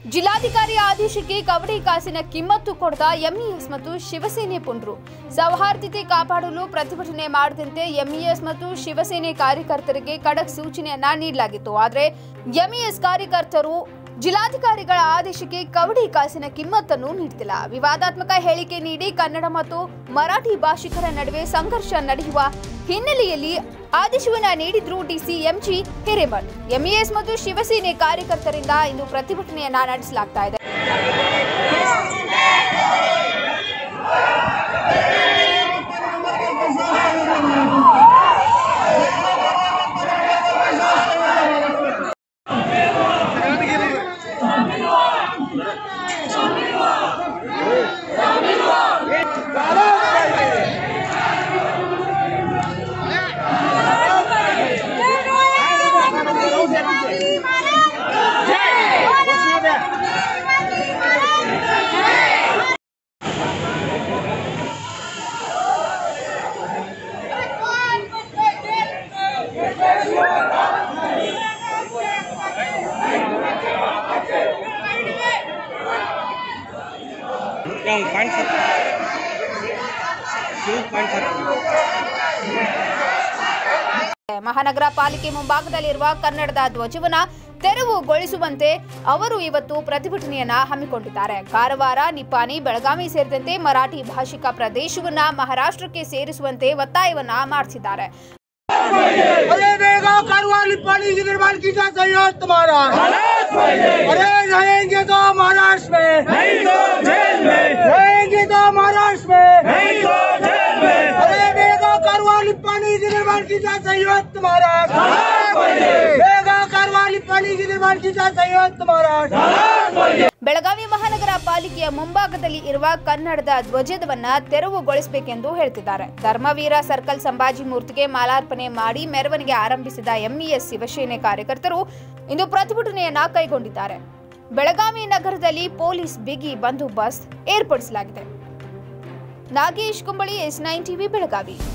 ಜಿಲ್ಲಾಧಿಕಾರಿ ಆದೇಶಕ್ಕೆ ಕವಡೆ ಕಾಸಿನ ಕಿಮ್ಮತ್ತು ಕೊಡದ ಎಂಇಎಸ್ ಮತ್ತು ಶಿವಸೇನೆ ಪುಂಡ್ರು ಸೌಹಾರ್ದತೆ ಕಾಪಾಡಲು ಪ್ರತಿಭಟನೆ ಮಾಡದಂತೆ ಎಂಇಎಸ್ ಮತ್ತು ಶಿವಸೇನೆ ಕಾರ್ಯಕರ್ತರಿಗೆ ಖಡಕ್ ಸೂಚನೆಯನ್ನ ನೀಡಲಾಗಿತ್ತು ಆದರೆ ಎಂಇಎಸ್ ಕಾರ್ಯಕರ್ತರು ಜಿಲ್ಲಾಧಿಕಾರಿಗಳ ಆದೇಶಕ್ಕೆ ಕವಡಿ ಕಾಸಿನ ಕಿಮ್ಮತ್ತನ್ನು ನೀಡುತ್ತಿಲ್ಲ ವಿವಾದಾತ್ಮಕ ಹೇಳಿಕೆ ನೀಡಿ ಕನ್ನಡ ಮತ್ತು ಮರಾಠಿ ಭಾಷಿಕರ ನಡುವೆ ಸಂಘರ್ಷ ನಡೆಯುವ ಹಿನ್ನೆಲೆಯಲ್ಲಿ ಆದೇಶವನ್ನ ನೀಡಿದ್ರು ಡಿಸಿ ಎಂಜಿ ಹಿರೇಮಠ್ ಎಂಇಎಸ್ ಮತ್ತು ಶಿವಸೇನೆ ಕಾರ್ಯಕರ್ತರಿಂದ ಇಂದು ಪ್ರತಿಭಟನೆಯನ್ನ ನಡೆಸಲಾಗ್ತಾ ಇದೆ Yang paling satu. Sini paling satu. ಮಹಾನಗರ ಪಾಲಿಕೆ ಮುಂಭಾಗದಲ್ಲಿರುವ ಕನ್ನಡದ ಧ್ವಜವನ್ನ ತೆರವುಗೊಳಿಸುವಂತೆ ಅವರು ಇವತ್ತು ಪ್ರತಿಭಟನೆಯನ್ನ ಹಮ್ಮಿಕೊಂಡಿದ್ದಾರೆ ಕಾರವಾರ ನಿಪ್ಪಾಣಿ ಬೆಳಗಾವಿ ಸೇರಿದಂತೆ ಮರಾಠಿ ಭಾಷಿಕ ಪ್ರದೇಶವನ್ನ ಮಹಾರಾಷ್ಟ್ರಕ್ಕೆ ಸೇರಿಸುವಂತೆ ಒತ್ತಾಯವನ್ನ ಮಾಡಿಸಿದ್ದಾರೆ अरे बेगा करवाली पानी की निर्माण की जा संयुक्त महाराष्ट्र अरे रहेंगे तो महाराष्ट्र में नहीं तो जेल में रहेंगे तो महाराष्ट्र में नहीं तो जेल में अरे बेगा करवाली पानी की निर्माण की जा संयुक्त महाराष्ट्र बेगा करवाली पानी की निर्माण की जा संयुक्त महाराष्ट्र ಬೆಳಗಾವಿ ಮಹಾನಗರ ಪಾಲಿಕೆಯ ಮುಂಭಾಗದಲ್ಲಿ ಇರುವ ಕನ್ನಡದ ಧ್ವಜವನ್ನ ತೆರವುಗೊಳಿಸಬೇಕೆಂದು ಹೇಳ್ತಿದ್ದಾರೆ ಧರ್ಮವೀರ ಸರ್ಕಲ್ ಸಂಭಾಜಿ ಮೂರ್ತಿಗೆ ಮಾಲಾರ್ಪಣೆ ಮಾಡಿ ಮೆರವಣಿಗೆ ಆರಂಭಿಸಿದ ಎಂಇಎಸ್ ಶಿವಸೇನೆ ಕಾರ್ಯಕರ್ತರು ಇಂದು ಪ್ರತಿಭಟನೆಯನ್ನ ಕೈಗೊಂಡಿದ್ದಾರೆ ಬೆಳಗಾವಿ ನಗರದಲ್ಲಿ ಪೊಲೀಸ್ ಬಿಗಿ ಬಂದೋಬಸ್ತ್ ಏರ್ಪಡಿಸಲಾಗಿದೆ Nagesh Kumbali S nine TV Belagavi